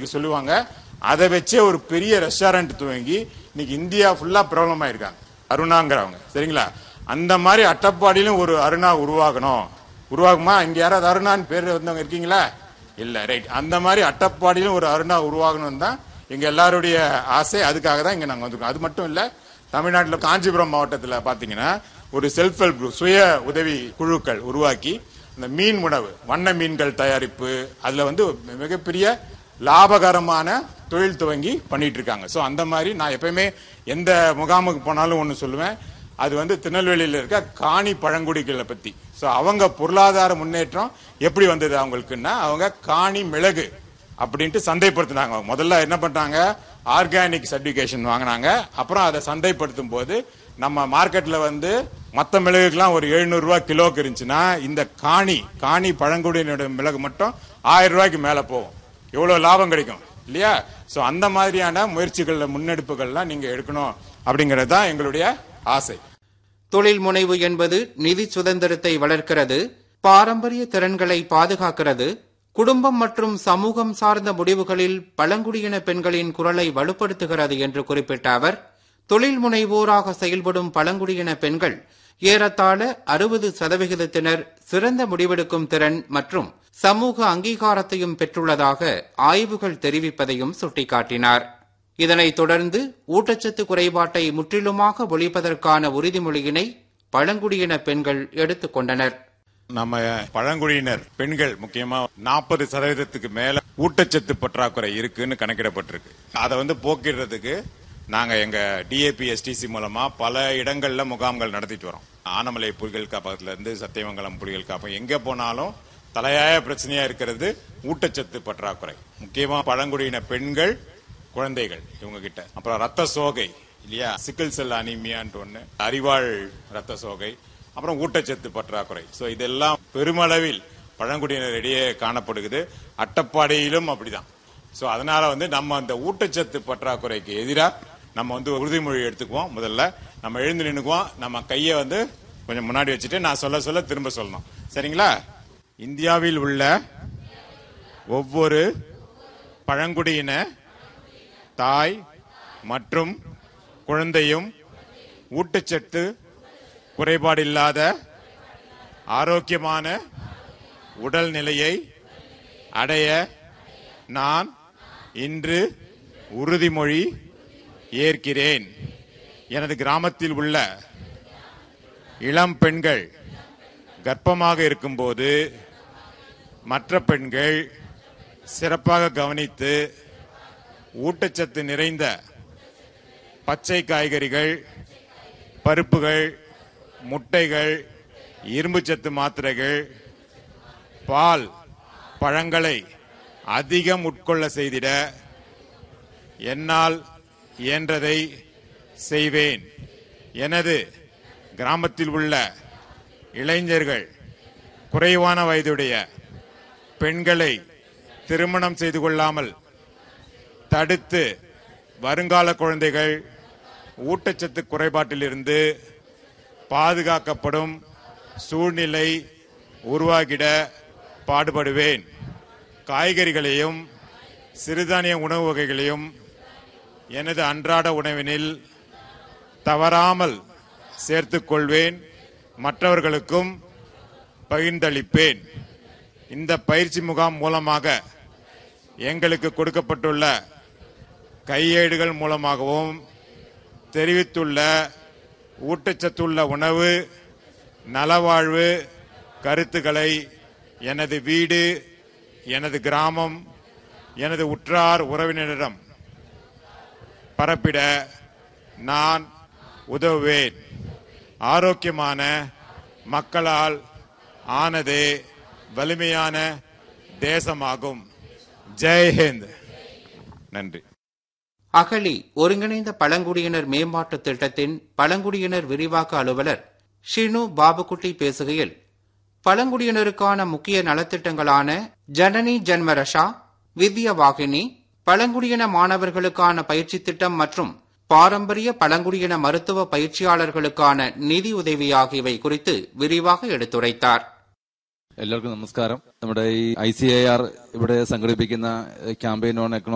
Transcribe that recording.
அன்னைக்கு சொல்லுவாங்க அதை வச்சே ஒரு பெரிய ரெஸ்டாரண்ட் துவங்கி இன்னைக்கு இந்தியா ஃபுல்லா பிரபலம் ஆயிருக்காங்க அருணாங்கிறவங்க சரிங்களா அந்த மாதிரி அட்டப்பாடியிலும் ஒரு அருணா உருவாகணும் உருவாகுமா இங்க யாராவது அருணான்னு பேர் வந்தவங்க இருக்கீங்களா இல்ல ரைட் அந்த மாதிரி அட்டப்பாடியிலும் ஒரு அருணா உருவாகணும் தான் எங்க எல்லாருடைய ஆசை அதுக்காக தான் இங்க நாங்க வந்திருக்கோம் அது மட்டும் இல்ல தமிழ்நாட்டில் காஞ்சிபுரம் மாவட்டத்தில் பாத்தீங்கன்னா ஒரு செல்ஃப் ஹெல்ப் குரூப் சுய உதவி குழுக்கள் உருவாக்கி இந்த மீன் உணவு வண்ண மீன்கள் தயாரிப்பு அதுல வந்து மிகப்பெரிய லாபகரமான தொழில் துவங்கி பண்ணிட்டு இருக்காங்க ஸோ அந்த மாதிரி நான் எப்பயுமே எந்த முகாமுக்கு போனாலும் ஒன்று சொல்லுவேன் அது வந்து திருநெல்வேலியில் இருக்க காணி பழங்குடிகளை பத்தி ஸோ அவங்க பொருளாதார முன்னேற்றம் எப்படி வந்தது அவங்களுக்குன்னா அவங்க காணி மிளகு அப்படின்ட்டு சந்தைப்படுத்தினாங்க அவங்க முதல்ல என்ன பண்ணாங்க ஆர்கானிக் சர்டிபிகேஷன் வாங்கினாங்க அப்புறம் அதை சந்தைப்படுத்தும் போது நம்ம மார்க்கெட்ல வந்து மற்ற மிளகுக்கெல்லாம் ஒரு 700 ரூபாய் கிலோக்கு இருந்துச்சுன்னா இந்த காணி காணி பழங்குடியினோட மிளகு மட்டும் ஆயிரம் ரூபாய்க்கு மேல போகும் எவ்வளவு லாபம் கிடைக்கும் இல்லையா சோ அந்த மாதிரியான முயற்சிகள்ல முன்னெடுப்புகள்லாம் நீங்க எடுக்கணும் அப்படிங்கறது தான் எங்களுடைய ஆசை தொழில் முனைவு என்பது நிதி சுதந்திரத்தை வளர்க்கிறது பாரம்பரிய திறன்களை பாதுகாக்கிறது குடும்பம் மற்றும் சமூகம் சார்ந்த முடிவுகளில் பழங்குடியின பெண்களின் குரலை வலுப்படுத்துகிறது என்று குறிப்பிட்ட அவர் தொழில் முனைவோராக செயல்படும் பழங்குடியின பெண்கள் ஏறத்தாழ அறுபது சதவிகிதத்தினர் சிறந்த முடிவெடுக்கும் திறன் மற்றும் சமூக அங்கீகாரத்தையும் பெற்றுள்ளதாக ஆய்வுகள் தெரிவிப்பதையும் சுட்டிக்காட்டினார் இதனைத் தொடர்ந்து ஊட்டச்சத்து குறைபாட்டை முற்றிலுமாக ஒழிப்பதற்கான உறுதிமொழியினை பழங்குடியின பெண்கள் எடுத்துக் கொண்டனர் நம்ம பழங்குடியினர் பெண்கள் முக்கியமா நாற்பது சதவீதத்துக்கு மேல ஊட்டச்சத்து பற்றாக்குறை இருக்குன்னு கணக்கிடப்பட்டிருக்கு அதை வந்து போக்கிடுறதுக்கு நாங்க எங்க டிஏபி எஸ்டிசி மூலமா பல இடங்கள்ல முகாம்கள் நடத்திட்டு வரோம் ஆனமலை புலிகள் காப்பகத்துல இருந்து சத்தியமங்கலம் புலிகள் காப்பகம் எங்க போனாலும் தலையாய பிரச்சனையா இருக்கிறது ஊட்டச்சத்து பற்றாக்குறை முக்கியமா பழங்குடியின பெண்கள் குழந்தைகள் இவங்க கிட்ட அப்புறம் ரத்த சோகை இல்லையா சிக்கிள் செல் அனிமியான்ட்டு ஒண்ணு அறிவாள் ரத்த சோகை அப்புறம் ஊட்டச்சத்து பற்றாக்குறை சோ இதெல்லாம் பெருமளவில் பழங்குடியினரிடையே காணப்படுகிறது அட்டப்பாடியிலும் அப்படிதான் சோ அதனால வந்து நம்ம அந்த ஊட்டச்சத்து பற்றாக்குறைக்கு எதிராக நம்ம வந்து உறுதிமொழி எடுத்துக்குவோம் முதல்ல நம்ம எழுந்து நின்னுக்குவோம் நம்ம கையை வந்து கொஞ்சம் முன்னாடி வச்சுட்டு நான் சொல்ல சொல்ல திரும்ப சொல்லணும் சரிங்களா இந்தியாவில் உள்ள ஒவ்வொரு பழங்குடியின தாய் மற்றும் குழந்தையும் ஊட்டச்சத்து குறைபாடில்லாத ஆரோக்கியமான உடல் நிலையை அடைய நான் இன்று உறுதிமொழி ஏற்கிறேன் எனது கிராமத்தில் உள்ள இளம் பெண்கள் கர்ப்பமாக இருக்கும்போது மற்ற பெண்கள் சிறப்பாக கவனித்து ஊட்டச்சத்து நிறைந்த பச்சை காய்கறிகள் பருப்புகள் முட்டைகள் இரும்புச்சத்து மாத்திரைகள் பால் பழங்களை அதிகம் உட்கொள்ள செய்திட என்னால் இயன்றதை செய்வேன் எனது கிராமத்தில் உள்ள இளைஞர்கள் குறைவான வயதுடைய பெண்களை திருமணம் செய்து கொள்ளாமல் தடுத்து வருங்கால குழந்தைகள் ஊட்டச்சத்து குறைபாட்டிலிருந்து பாதுகாக்கப்படும் சூழ்நிலை உருவாகிட பாடுபடுவேன் காய்கறிகளையும் சிறுதானிய உணவு வகைகளையும் எனது அன்றாட உணவினில் தவறாமல் சேர்த்துக் கொள்வேன் மற்றவர்களுக்கும் பகிர்ந்தளிப்பேன் இந்த பயிற்சி முகாம் மூலமாக எங்களுக்கு கொடுக்கப்பட்டுள்ள கையேடுகள் மூலமாகவும் தெரிவித்துள்ள ஊட்டச்சத்துள்ள உணவு நலவாழ்வு கருத்துக்களை எனது வீடு எனது கிராமம் எனது உற்றார் உறவினரிடம் பரப்பிட நான் உதவுவேன் ஆரோக்கியமான மக்களால் ஆனதே வலிமையான தேசமாகும் ஜெய் ஹிந்த் நன்றி அகலி ஒருங்கிணைந்த பழங்குடியினர் மேம்பாட்டு திட்டத்தின் பழங்குடியினர் விரிவாக்க அலுவலர் ஷினு பாபுகுட்டி பேசுகையில் பழங்குடியினருக்கான முக்கிய நலத்திட்டங்களான ஜனனி ஜன்மரஷா வித்யா வாகினி பழங்குடியின மாணவர்களுக்கான பயிற்சி திட்டம் மற்றும் பாரம்பரிய பழங்குடியின மருத்துவ பயிற்சியாளர்களுக்கான நிதி உதவி ஆகியவை குறித்து விரிவாக எடுத்துரைத்தார் എല്ലാവർക്കും നമസ്കാരം നമ്മുടെ ഈ ഐ സി ഐ ആർ ഇവിടെ സംഘടിപ്പിക്കുന്ന ക്യാമ്പയിൻ ഓൺ എക്കണോമിക്